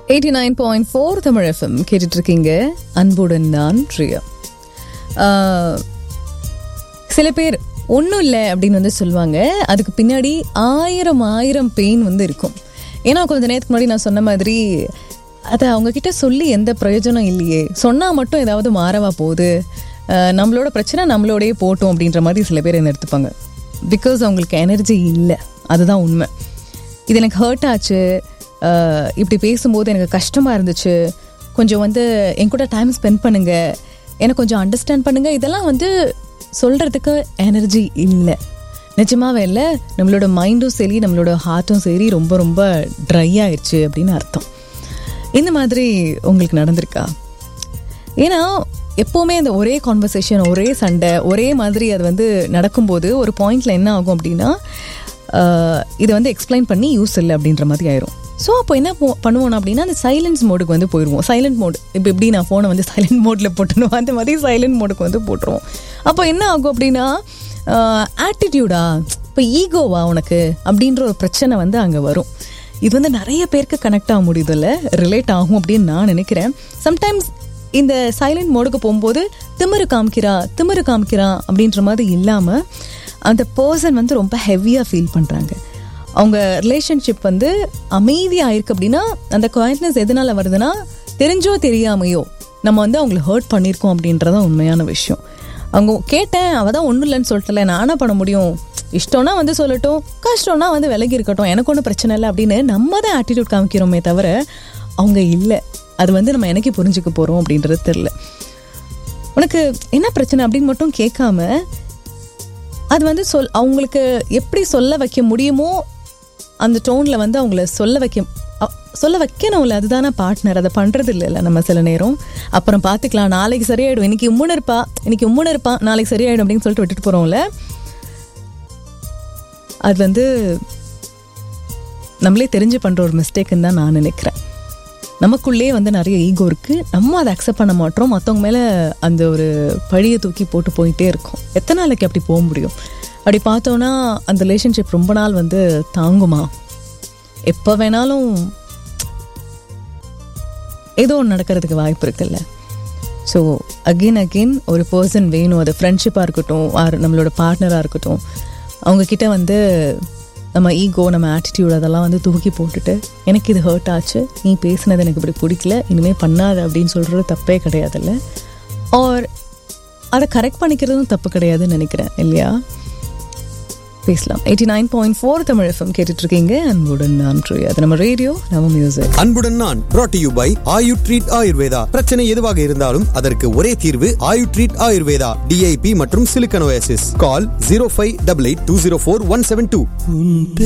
Eighty nine point four Tamil FM கேட்டுட்டு இருக்கீங்க அன்புடன் நான் பிரியா ஆஹ், சில பேர் ஒன்றும் இல்லை அப்படின்னு வந்து சொல்லுவாங்க அதுக்கு பின்னாடி ஆயிரம் ஆயிரம் பெயின் வந்து இருக்கும் ஏன்னா கொஞ்ச நேரத்துக்கு முன்னாடி நான் சொன்ன மாதிரி அதை அவங்க கிட்ட சொல்லி எந்த பிரயோஜனம் இல்லையே சொன்னால் மட்டும் ஏதாவது மாறவா போகுது ஆஹ், நம்மளோட பிரச்சனை நம்மளோடயே போட்டோம் அப்படின்ற மாதிரி சில பேர் என்ன எடுத்துப்பாங்க பிகாஸ் அவங்களுக்கு எனர்ஜி இல்லை அதுதான் உண்மை இது எனக்கு ஹர்ட் ஆச்சு அஹ் இப்படி பேசும்போது எனக்கு கஷ்டமாக இருந்துச்சு கொஞ்சம் வந்து என் கூட டைம் ஸ்பெண்ட் பண்ணுங்க எனக்கு கொஞ்சம் அண்டர்ஸ்டாண்ட் பண்ணுங்க இதெல்லாம் வந்து சொல்கிறதுக்கு எனர்ஜி இல்லை நிஜமாவே இல்லை நம்மளோட மைண்டும் சரி நம்மளோட ஹார்ட்டும் சரி ரொம்ப ரொம்ப ட்ரை ஆயிடுச்சு அப்படின்னு அர்த்தம் இந்த மாதிரி உங்களுக்கு நடந்திருக்கா ஏன்னா எப்போவுமே அந்த ஒரே கான்வர்சேஷன் ஒரே சண்டை ஒரே மாதிரி அது வந்து நடக்கும்போது ஒரு பாயிண்ட்ல என்ன ஆகும் அப்படின்னா ஆஹ், இதை வந்து எக்ஸ்பிளைன் பண்ணி யூஸ் இல்லை அப்படின்ற மாதிரி ஆயிரும் ஸோ அப்போ என்ன போ- பண்ணுவோம் அப்படின்னா அந்த சைலன்ஸ் மோடுக்கு வந்து போயிடுவோம் சைலண்ட் மோடு இப்போ எப்படி நான் ஃபோனை வந்து சைலண்ட் மோடில் போட்டணும் அந்த மாதிரி சைலண்ட் மோடுக்கு வந்து போட்டுருவோம் அப்போ என்ன ஆகும் அப்படின்னா ஆட்டிடியூடா இப்போ ஈகோவா உனக்கு அப்படின்ற ஒரு பிரச்சனை வந்து அங்கே வரும் இது வந்து நிறைய பேருக்கு கனெக்ட் ஆக முடியுதுல்ல ரிலேட் ஆகும் அப்படின்னு நான் நினைக்கிறேன் சம்டைம்ஸ் இந்த சைலண்ட் மோடுக்கு போகும்போது திமிரு காமிக்கிறா திமிரு காமிக்கிறா அப்படின்ற மாதிரி இல்லாமல் அந்த பர்சன் வந்து ரொம்ப ஹெவியாக ஃபீல் பண்ணுறாங்க அவங்க ரிலேஷன்ஷிப் வந்து அமைதியாக இருக்கு அப்படின்னா அந்த குவாய்ட்னஸ் எதனால வருதுன்னா தெரிஞ்சோ தெரியாமையோ நம்ம வந்து அவங்கள ஹர்ட் பண்ணியிருக்கோம் அப்படின்றதான் உண்மையான விஷயம் அவங்க கேட்டேன் அவள் தான் ஒன்றும் இல்லைன்னு சொல்லிட்டல நானா பண்ண முடியும் இஷ்டம்னா வந்து சொல்லட்டும் கஷ்டம்னா வந்து விலகி இருக்கட்டும் எனக்கு ஒன்றும் பிரச்சனை இல்லை அப்படின்னு நம்ம தான் ஆட்டிடியூட் காமிக்கிறோமே தவிர அவங்க இல்லை அது வந்து நம்ம எனக்கு புரிஞ்சுக்க போகிறோம் அப்படின்றது தெரில உனக்கு என்ன பிரச்சனை அப்படின்னு மட்டும் கேட்காம அது வந்து சொல் அவங்களுக்கு எப்படி சொல்ல வைக்க முடியுமோ அந்த டோனில் வந்து அவங்கள சொல்ல வைக்க அ- சொல்ல வைக்கணும்ல அதுதானே பார்ட்னர் அதை பண்ணுறது இல்லைல்ல நம்ம சில நேரம் அப்புறம் பார்த்துக்கலாம் நாளைக்கு சரியாயிடும் இன்னைக்கு உம்முன்னு இருப்பா இன்னைக்கு உம்முன்னு இருப்பா நாளைக்கு சரியாயிடும் அப்படின்னு சொல்லிட்டு விட்டுட்டு போகிறோம்ல அது வந்து நம்மளே தெரிஞ்சு பண்ணுற ஒரு மிஸ்டேக்குன்னு தான் நான் நினைக்கிறேன் நமக்குள்ளே வந்து நிறைய ஈகோ இருக்குது நம்ம அதை அக்செப்ட் பண்ண மாட்டோம் மற்றவங்க மேலே அந்த ஒரு பழியை தூக்கி போட்டு போயிட்டே இருக்கோம் எத்தனை நாளைக்கு அப்படி போக முடியும் அப்படி பார்த்தோன்னா அந்த ரிலேஷன்ஷிப் ரொம்ப நாள் வந்து தாங்குமா எப்போ வேணாலும் ஏதோ ஒன்று நடக்கிறதுக்கு வாய்ப்பு இருக்குல்ல ஸோ அகெயின் அகெயின் ஒரு பர்சன் வேணும் அது ஃப்ரெண்ட்ஷிப்பாக இருக்கட்டும் ஆர் நம்மளோட பார்ட்னராக இருக்கட்டும் அவங்க கிட்ட வந்து நம்ம ஈகோ நம்ம ஆட்டிடியூட் அதெல்லாம் வந்து தூக்கி போட்டுட்டு எனக்கு இது ஹர்ட் ஆச்சு நீ பேசுனது எனக்கு இப்படி பிடிக்கல இனிமேல் பண்ணாத அப்படின்னு சொல்கிறது தப்பே கிடையாதுல்ல ஆர் அதை கரெக்ட் பண்ணிக்கிறதும் தப்பு கிடையாதுன்னு நினைக்கிறேன் இல்லையா பேசலாம் eighty nine point four Tamil FM கேட்டுட்டு இருக்கீங்க அன்புடன் நான் ப்ரியா. அது நம்ம ரேடியோ நம்ம மியூசிக் அன்புடன் நான் brought to you by Ayu treat Ayurveda பிரச்சனை எதுவாக இருந்தாலும் அதற்கு ஒரே தீர்வு ஆயு ட்ரீட் ஆயுர்வேதா டிஐபி மற்றும் சிலிக்கனோசிஸ் call zero five double eight two zero four one seven two